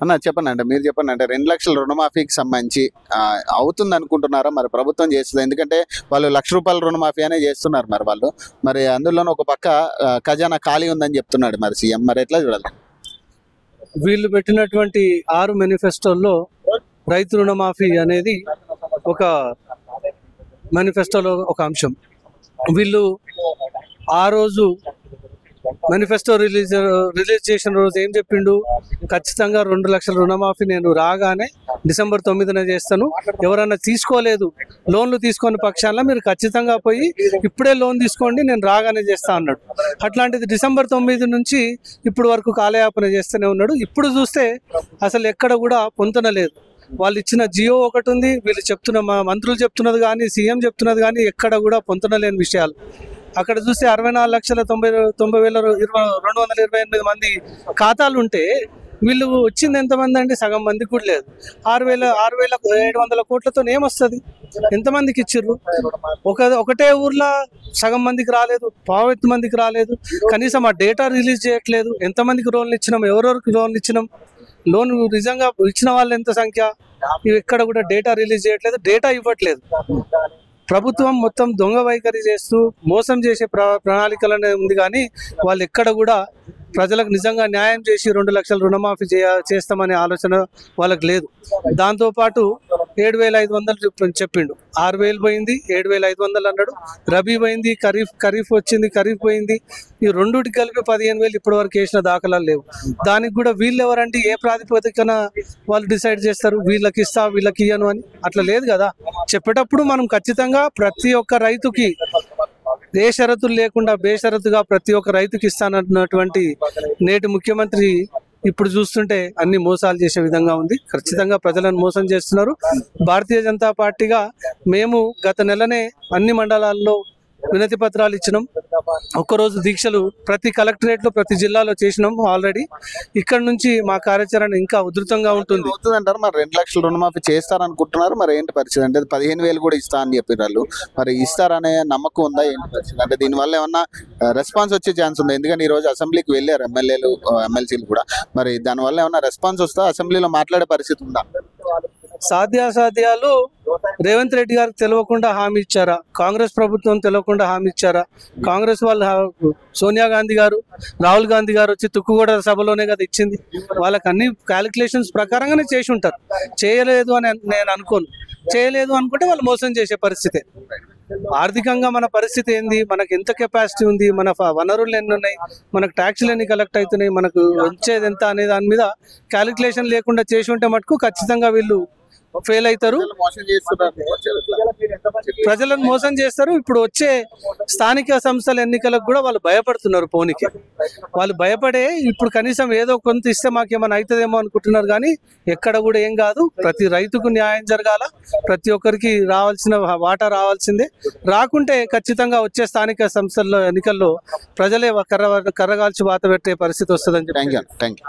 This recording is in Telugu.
అన్న చెప్పండి అంటే మీరు చెప్పండి అంటే రెండు లక్షల రుణమాఫీకి సంబంధించి ఆ, అవుతుంది అనుకుంటున్నారా మరి ప్రభుత్వం చేస్తుంది ఎందుకంటే వాళ్ళు లక్ష రూపాయల రుణమాఫీ అనే చేస్తున్నారు మరి వాళ్ళు మరి అందులోనూ ఒక పక్క ఆ, ఖజానా ఖాళీ ఉందని చెప్తున్నాడు మరి సీఎం మరి ఎట్లా చూడాలి వీళ్ళు పెట్టినటువంటి ఆరు మేనిఫెస్టోల్లో రైతు రుణమాఫీ అనేది ఒక మేనిఫెస్టోలో ఒక అంశం వీళ్ళు ఆ రోజు మేనిఫెస్టో రిలీజ్ రిలీజ్ చేసిన రోజు ఏం చెప్పిండు ఖచ్చితంగా రెండు లక్షల రుణమాఫీ నేను రాగానే డిసెంబర్ తొమ్మిదిన చేస్తాను ఎవరన్నా తీసుకోలేదు లోన్లు తీసుకొని పక్షాన మీరు ఖచ్చితంగా పోయి ఇప్పుడే లోన్ తీసుకోండి నేను రాగానే చేస్తా అన్నాడు అట్లాంటిది డిసెంబర్ తొమ్మిది నుంచి ఇప్పుడు వరకు కాలయాపన చేస్తూనే ఉన్నాడు ఇప్పుడు చూస్తే అసలు ఎక్కడ కూడా పొంతన లేదు వాళ్ళు ఇచ్చిన జియో ఒకటి ఉంది వీళ్ళు చెప్తున్న మా మంత్రులు చెప్తున్నది కానీ సీఎం చెప్తున్నది కానీ ఎక్కడ కూడా పొంతన లేని విషయాలు అక్కడ చూస్తే అరవై నాలుగు లక్షల తొంభై తొంభై వేల ఇరవై రెండు వందల ఇరవై ఎనిమిది మంది ఖాతాలు ఉంటే వీళ్ళు వచ్చింది ఎంతమంది అండి సగం మందికి కూడా లేదు ఆరు వేల ఆరు వేల ఏడు వందల కోట్లతో ఏమొస్తుంది ఎంతమందికి ఇచ్చిర్రు ఒక ఒకటే ఊర్లో సగం మందికి రాలేదు పావెత్తు మందికి రాలేదు కనీసం ఆ డేటా రిలీజ్ చేయట్లేదు ఎంతమందికి లోన్లు ఇచ్చినాం ఎవరెవరికి లోన్లు ఇచ్చినాం లోన్ నిజంగా ఇచ్చిన వాళ్ళు ఎంత సంఖ్య ఇవి ఎక్కడ కూడా డేటా రిలీజ్ చేయట్లేదు డేటా ఇవ్వట్లేదు ప్రభుత్వం మొత్తం దొంగ వైఖరి చేస్తూ మోసం చేసే ప్ర ప్రణాళికలనే ఉంది కానీ వాళ్ళు ఎక్కడ కూడా ప్రజలకు నిజంగా న్యాయం చేసి రెండు లక్షల రుణమాఫీ చేయ చేస్తామనే ఆలోచన వాళ్ళకి లేదు దాంతోపాటు ఏడు వేల ఐదు వందలు చెప్పి- చెప్పిండు ఆరు వేలు పోయింది ఏడు వేల ఐదు వందలు అన్నాడు రబీ పోయింది ఖరీఫ్ ఖరీఫ్ వచ్చింది ఖరీఫ్ పోయింది ఈ రెండుటికి కలిపి పదిహేను వేలు ఇప్పటి వరకు వేసిన దాఖలాలు లేవు దానికి కూడా వీళ్ళు ఎవరంటే ఏ ప్రాతిపదికన వాళ్ళు డిసైడ్ చేస్తారు వీళ్ళకి ఇస్తా వీళ్ళకి ఇయ్యను అని అట్లా లేదు కదా చెప్పేటప్పుడు మనం ఖచ్చితంగా ప్రతి ఒక్క రైతుకి ఏ షరతులు లేకుండా బేషరతుగా ప్రతి ఒక్క రైతుకి ఇస్తానన్నటువంటి నేటి ముఖ్యమంత్రి ఇప్పుడు చూస్తుంటే అన్ని మోసాలు చేసే విధంగా ఉంది ఖచ్చితంగా ప్రజలను మోసం చేస్తున్నారు భారతీయ జనతా పార్టీగా మేము గత నెలనే అన్ని మండలాల్లో వినతి పత్రాలు ఇచ్చినాం ఒక్కరోజు దీక్షలు ప్రతి కలెక్టరేట్ లో ప్రతి జిల్లాలో చేసినాం ఆల్రెడీ ఇక్కడ నుంచి మా కార్యాచరణ ఇంకా ఉధృతంగా ఉంటుంది అవుతుంది అంటారు మరి రెండు లక్షల రుణమాఫీ చేస్తారనుకుంటున్నారు మరి ఏంటి పరిస్థితి అంటే పదిహేను వేలు కూడా ఇస్తా అని చెప్పారు వాళ్ళు మరి ఇస్తారనే నమ్మకం ఉందా ఏంటి పరిస్థితి అంటే దీనివల్ల ఏమన్నా రెస్పాన్స్ వచ్చే ఛాన్స్ ఉందా ఎందుకంటే ఈ రోజు అసెంబ్లీకి వెళ్ళారు ఎమ్మెల్యేలు ఎమ్మెల్సీలు కూడా మరి దానివల్ల ఏమన్నా రెస్పాన్స్ వస్తా అసెంబ్లీలో మాట్లాడే పరిస్థితి ఉందా సాధ్యాసాధ్యాలు రేవంత్ రెడ్డి గారికి తెలియకుండా హామీ ఇచ్చారా కాంగ్రెస్ ప్రభుత్వం తెలియకుండా హామీ ఇచ్చారా కాంగ్రెస్ వాళ్ళు హా- సోనియా గాంధీ గారు రాహుల్ గాంధీ గారు వచ్చి తుక్కుగూడ సభలోనే కదా ఇచ్చింది వాళ్ళకి అన్ని క్యాలిక్యులేషన్స్ ప్రకారంగానే చేసి ఉంటారు చేయలేదు అని అన్- నేను అనుకోను చేయలేదు అనుకుంటే వాళ్ళు మోసం చేసే పరిస్థితే ఆర్థికంగా మన పరిస్థితి ఏంది మనకు ఎంత కెపాసిటీ ఉంది మన ఫ- వనరులు ఎన్ని ఉన్నాయి మనకు ట్యాక్స్లు ఎన్ని కలెక్ట్ అవుతున్నాయి మనకు వచ్చేది ఎంత అనే దాని మీద క్యాలిక్యులేషన్ లేకుండా చేసి ఉంటే మటుకు ఖచ్చితంగా వీళ్ళు ఫెయిల్ అవుతారు మోసం చేస్తున్నారు ప్రజలను మోసం చేస్తారు ఇప్పుడు వచ్చే స్థానిక సంస్థల ఎన్నికలకు కూడా వాళ్ళు భయపడుతున్నారు పోనీకి వాళ్ళు భయపడే ఇప్పుడు కనీసం ఏదో కొంత ఇస్తే మాకేమైనా అవుతుందేమో అనుకుంటున్నారు కానీ ఎక్కడ కూడా ఏం కాదు ప్రతి రైతుకు న్యాయం జరగాల ప్రతి ఒక్కరికి రావాల్సిన వాటా రావాల్సిందే రాకుంటే ఖచ్చితంగా వచ్చే స్థానిక సంస్థల్లో ఎన్నికల్లో ప్రజలే కర్ర కర్రగాల్చి వాత పెట్టే పరిస్థితి వస్తుందని చెప్పి థ్యాంక్ యూ థ్యాంక్ యూ